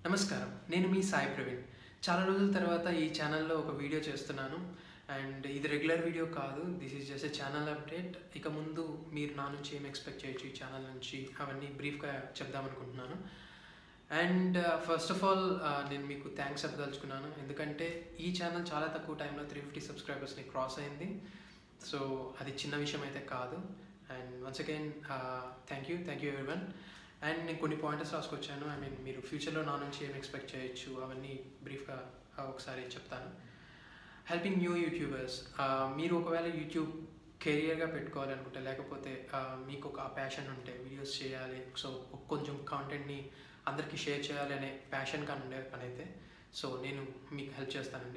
నమస్కారం నేను మీ సాయి ప్రవీణ్ చాలా రోజుల తర్వాత ఈ ఛానల్లో ఒక వీడియో చేస్తున్నాను అండ్ ఇది రెగ్యులర్ వీడియో కాదు this is just a channel update ఇక ముందు మీరు నా నుంచి ఏం ఎక్స్పెక్ట్ చేయొచ్చు ఈ ఛానల్ నుంచి అవన్నీ బ్రీఫ్గా చెప్దామనుకుంటున్నాను అండ్ ఫస్ట్ ఆఫ్ ఆల్ నేను మీకు థ్యాంక్స్ చెప్పదలుచుకున్నాను ఎందుకంటే ఈ ఛానల్ చాలా తక్కువ టైంలో త్రీ ఫిఫ్టీ సబ్స్క్రైబర్స్ని క్రాస్ అయింది సో అది చిన్న విషయం అయితే కాదు and once again thank you thank you everyone and నేను కొన్ని పాయింట్స్ రాసుకొచ్చాను ఐ మీన్ మీరు ఫ్యూచర్లో నా నుంచి ఏం ఎక్స్పెక్ట్ చేయొచ్చు అవన్నీ బ్రీఫ్గా ఒకసారి చెప్తాను హెల్పింగ్ న్యూ యూట్యూబర్స్ మీరు ఒకవేళ యూట్యూబ్ కెరియర్గా పెట్టుకోవాలనుకుంటే లేకపోతే uh, మీకు ఒక ప్యాషన్ ఉంటే వీడియోస్ చేయాలి సో కొంచెం కాంటెంట్ని అందరికీ షేర్ చేయాలి అనే ప్యాషన్ కానీ ఉండే పని అయితే సో నేను మీకు హెల్ప్ చేస్తానండి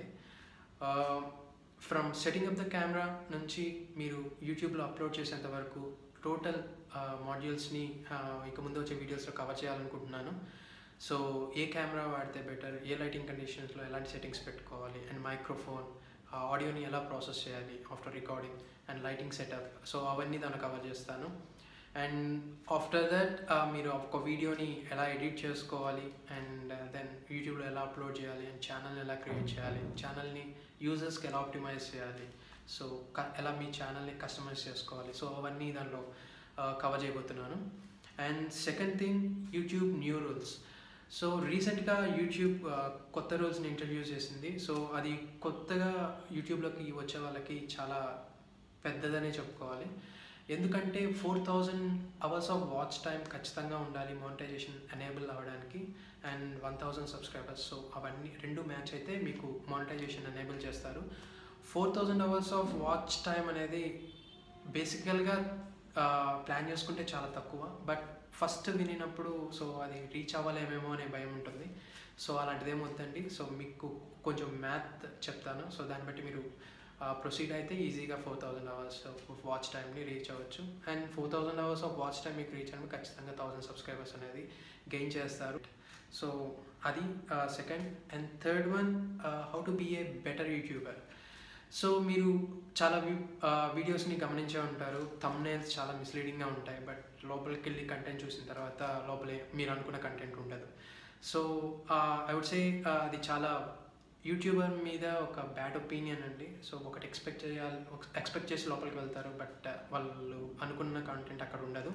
from setting up the camera నుంచి మీరు యూట్యూబ్లో అప్లోడ్ చేసేంత వరకు టోటల్ మాడ్యూల్స్ని ఇక ముందు వచ్చే వీడియోస్లో కవర్ చేయాలనుకుంటున్నాను సో ఏ కెమెరా వాడితే బెటర్ ఏ లైటింగ్ కండిషన్స్లో ఎలాంటి సెట్టింగ్స్ పెట్టుకోవాలి అండ్ మైక్రోఫోన్ ఆడియోని ఎలా ప్రాసెస్ చేయాలి after recording and lighting setup so అవన్నీ దాన్ని కవర్ చేస్తాను అండ్ ఆఫ్టర్ దట్ మీరు ఒక వీడియోని ఎలా ఎడిట్ చేసుకోవాలి అండ్ దెన్ యూట్యూబ్లో ఎలా అప్లోడ్ చేయాలి అండ్ ఛానల్ని ఎలా క్రియేట్ చేయాలి ఛానల్ని యూజర్స్కి ఎలా ఆప్టిమైజ్ చేయాలి సో ఎలా మీ ఛానల్ని కస్టమైజ్ చేసుకోవాలి సో అవన్నీ దానిలో కవర్ చేయబోతున్నాను and second thing YouTube new rules so రీసెంట్గా యూట్యూబ్ కొత్త రూల్స్ని ఇంట్రడ్యూస్ చేసింది సో అది కొత్తగా యూట్యూబ్లోకి వచ్చే వాళ్ళకి చాలా పెద్దదనే చెప్పుకోవాలి ఎందుకంటే four thousand hours of watch time ఖచ్చితంగా ఉండాలి మానిటైజేషన్ ఎనేబుల్ అవ్వడానికి and one thousand subscribers so అవన్నీ రెండు మ్యాచ్ అయితే మీకు మానిటైజేషన్ ఎనేబుల్ చేస్తారు four thousand hours of watch time అనేది బేసికల్గా ప్లాన్ చేసుకుంటే చాలా తక్కువ బట్ ఫస్ట్ వినినప్పుడు సో అది రీచ్ అవ్వలేమేమో అనే భయం ఉంటుంది సో అలాంటిది ఏమొద్దండి సో మీకు కొంచెం మ్యాథ్ చెప్తాను సో దాన్ని బట్టి మీరు ప్రొసీడ్ అయితే ఈజీగా four thousand hours of watch టైంని రీచ్ అవ్వచ్చు and four thousand hours of watch time మీకు రీచ్ అయినప్పుడు ఖచ్చితంగా థౌజండ్ సబ్స్క్రైబర్స్ అనేది గెయిన్ చేస్తారు సో అది second and third one how to be a better YouTuber so మీరు చాలా వీడియోస్ని గమనించే ఉంటారు తమ్నేల్స్ చాలా మిస్లీడింగ్గా ఉంటాయి బట్ లోపలికి వెళ్ళి కంటెంట్ చూసిన తర్వాత లోపలే మీరు అనుకున్న కంటెంట్ ఉండదు సో ఐ వుడ్ సే అది చాలా యూట్యూబర్ మీద ఒక బ్యాడ్ ఒపీనియన్ అండి సో ఒకటి ఎక్స్పెక్ట్ చేయాలి ఎక్స్పెక్ట్ చేసి లోపలికి వెళ్తారు బట్ వాళ్ళు అనుకున్న కంటెంట్ అక్కడ ఉండదు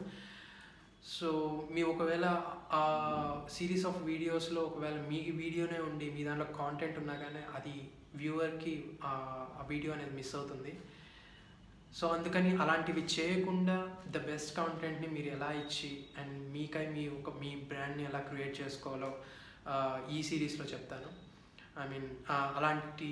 సో మీ ఒకవేళ ఆ సిరీస్ ఆఫ్ వీడియోస్లో ఒకవేళ మీ వీడియోనే ఉండి మీ దాంట్లో కాంటెంట్ ఉన్నా కానీ అది వ్యూవర్కి ఆ వీడియో అనేది మిస్ అవుతుంది సో అందుకని అలాంటివి చేయకుండా ద బెస్ట్ కాంటెంట్ని మీరు ఎలా ఇచ్చి అండ్ మీకై మీ ఒక మీ బ్రాండ్ని ఎలా క్రియేట్ చేసుకోవాలో ఈ సిరీస్లో చెప్తాను ఐ మీన్ అలాంటి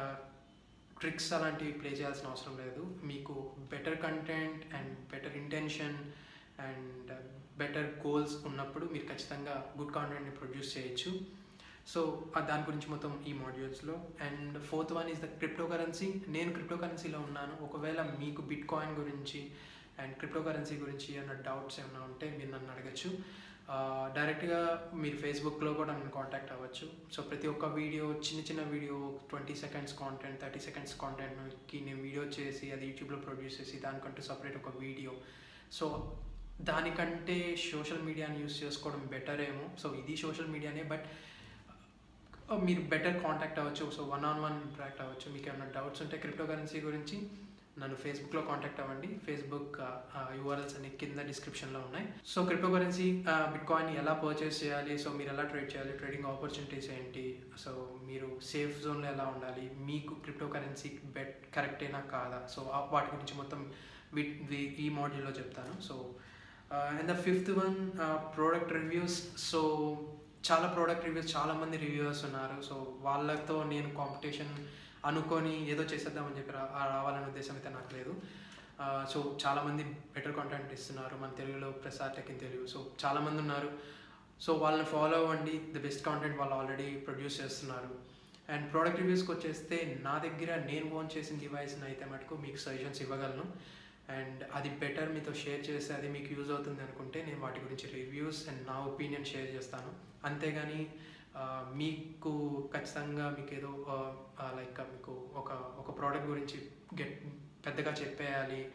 ట్రిక్స్ అలాంటివి ప్లే చేయాల్సిన అవసరం లేదు మీకు better content and better intention and better goals ఉన్నప్పుడు మీరు ఖచ్చితంగా గుడ్ కాంటెంట్ని ప్రొడ్యూస్ చేయొచ్చు సో దాని గురించి మొత్తం ఈ మాడ్యూల్స్లో and fourth one is the cryptocurrency నేను క్రిప్టో కరెన్సీలో ఉన్నాను ఒకవేళ మీకు బిట్ కాయిన్ గురించి అండ్ క్రిప్టో కరెన్సీ గురించి ఏమైనా డౌట్స్ ఏమైనా ఉంటే మీరు నన్ను అడగచ్చు డైరెక్ట్గా మీరు ఫేస్బుక్లో కూడా నన్ను కాంటాక్ట్ అవ్వచ్చు సో ప్రతి ఒక్క వీడియో చిన్న చిన్న video twenty seconds content thirty seconds కాంటెంట్కి నేను వీడియో చేసి అది యూట్యూబ్లో ప్రొడ్యూస్ చేసి దానికంటూ సపరేట్ ఒక వీడియో సో దానికంటే సోషల్ మీడియాని యూస్ చేసుకోవడం బెటర్ ఏమో సో ఇది సోషల్ మీడియానే బట్ మీరు బెటర్ కాంటాక్ట్ అవ్వచ్చు so one on one interact అవ్వచ్చు మీకు ఏమైనా డౌట్స్ ఉంటే క్రిప్టో కరెన్సీ గురించి నన్ను ఫేస్బుక్లో కాంటాక్ట్ అవ్వండి ఫేస్బుక్ యూఆర్ఎల్స్ అన్ని కింద డిస్క్రిప్షన్లో ఉన్నాయి so cryptocurrency bitcoin ఎలా పర్చేస్ చేయాలి సో మీరు ఎలా ట్రేడ్ చేయాలి ట్రేడింగ్ ఆపర్చునిటీస్ ఏంటి సో మీరు సేఫ్ జోన్లో ఎలా ఉండాలి మీకు క్రిప్టో కరెన్సీ బెట్ కరెక్టేనా కాదా సో వాటి గురించి మొత్తం ఈ మాడ్యూల్లో చెప్తాను so and the fifth one product reviews so చాలా ప్రోడక్ట్ రివ్యూస్ చాలామంది రివ్యూవర్స్ ఉన్నారు సో వాళ్ళతో నేను కాంపిటీషన్ అనుకొని ఏదో చేసేద్దామని చెప్పి రావాలనే ఉద్దేశం అయితే నాకు లేదు సో చాలామంది బెటర్ కాంటెంట్ ఇస్తున్నారు మన తెలుగులో Prasad Tech in Telugu so చాలామంది ఉన్నారు సో వాళ్ళని ఫాలో అవ్వండి ది బెస్ట్ కాంటెంట్ వాళ్ళు ఆల్రెడీ ప్రొడ్యూస్ చేస్తున్నారు అండ్ ప్రోడక్ట్ రివ్యూస్కి వచ్చేస్తే నా దగ్గర నేను ఓన్ చేసిన డివైస్ని అయితే మటుకు మీకు సజెషన్స్ ఇవ్వగలను అండ్ అది బెటర్ మీతో షేర్ చేస్తే అది మీకు యూజ్ అవుతుంది అనుకుంటే నేను వాటి గురించి రివ్యూస్ అండ్ నా ఒపీనియన్ షేర్ చేస్తాను అంతేగాని మీకు ఖచ్చితంగా మీకు ఏదో లైక్ మీకు ఒక ఒక ప్రోడక్ట్ గురించి గెట్ పెద్దగా చెప్పేయాలి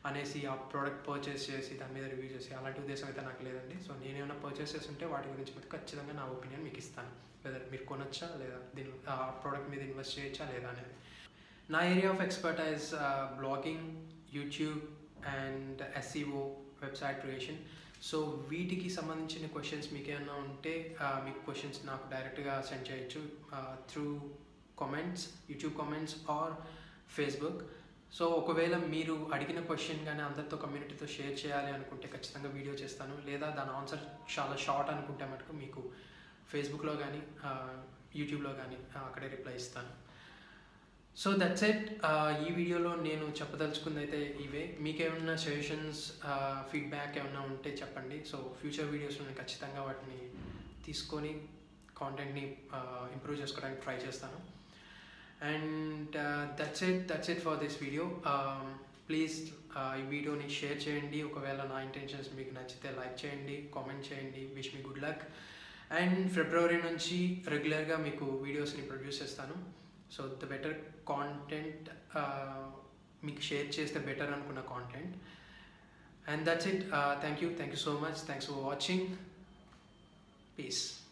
అనేసి ఆ ప్రోడక్ట్ పర్చేస్ చేసి దాని మీద రివ్యూ చేసి అలాంటి ఉద్దేశం అయితే నాకు లేదండి సో నేను ఏమైనా పర్చేస్ చేస్తుంటే వాటి గురించి మీకు ఖచ్చితంగా నా ఒపీనియన్ మీకు ఇస్తాను వెదర్ మీరు కొనొచ్చా లేదా దీని ఆ ప్రోడక్ట్ మీద ఇన్వెస్ట్ చేయొచ్చా లేదా అనేది నా area of expertise blogging YouTube and SEO website creation so వీటికి సంబంధించిన క్వశ్చన్స్ మీకు ఏమైనా ఉంటే ఆ, మీకు క్వశ్చన్స్ నాకు డైరెక్ట్గా సెండ్ చేయొచ్చు through comments YouTube comments or Facebook so ఒకవేళ మీరు అడిగిన క్వశ్చన్ కానీ అందరితో కమ్యూనిటీతో షేర్ చేయాలి అనుకుంటే ఖచ్చితంగా వీడియో చేస్తాను లేదా దాని ఆన్సర్ చాలా షార్ట్ అనుకుంటే మటుకు మీకు ఫేస్బుక్లో కానీ యూట్యూబ్లో కానీ అక్కడే రిప్లై ఇస్తాను సో దట్స్ ఇట్ ఈ వీడియోలో నేను చెప్పదలుచుకుంది అయితే ఇవే మీకేమన్నా సజెషన్స్ ఫీడ్బ్యాక్ ఏమన్నా ఉంటే చెప్పండి సో ఫ్యూచర్ వీడియోస్లో నేను ఖచ్చితంగా వాటిని తీసుకొని కాంటెంట్ని ఇంప్రూవ్ చేసుకోవడానికి ట్రై చేస్తాను and that's it that's it for this video please ఈ వీడియోని షేర్ చేయండి ఒకవేళ నా ఇంటెన్షన్స్ మీకు నచ్చితే లైక్ చేయండి కామెంట్ చేయండి wish me good luck and ఫిబ్రవరి నుంచి రెగ్యులర్గా మీకు వీడియోస్ని ప్రొడ్యూస్ చేస్తాను సో ద బెటర్ కాంటెంట్ మీకు షేర్ చేస్తే బెటర్ అనుకున్న content and that's it thank you thank you so much thanks for watching piece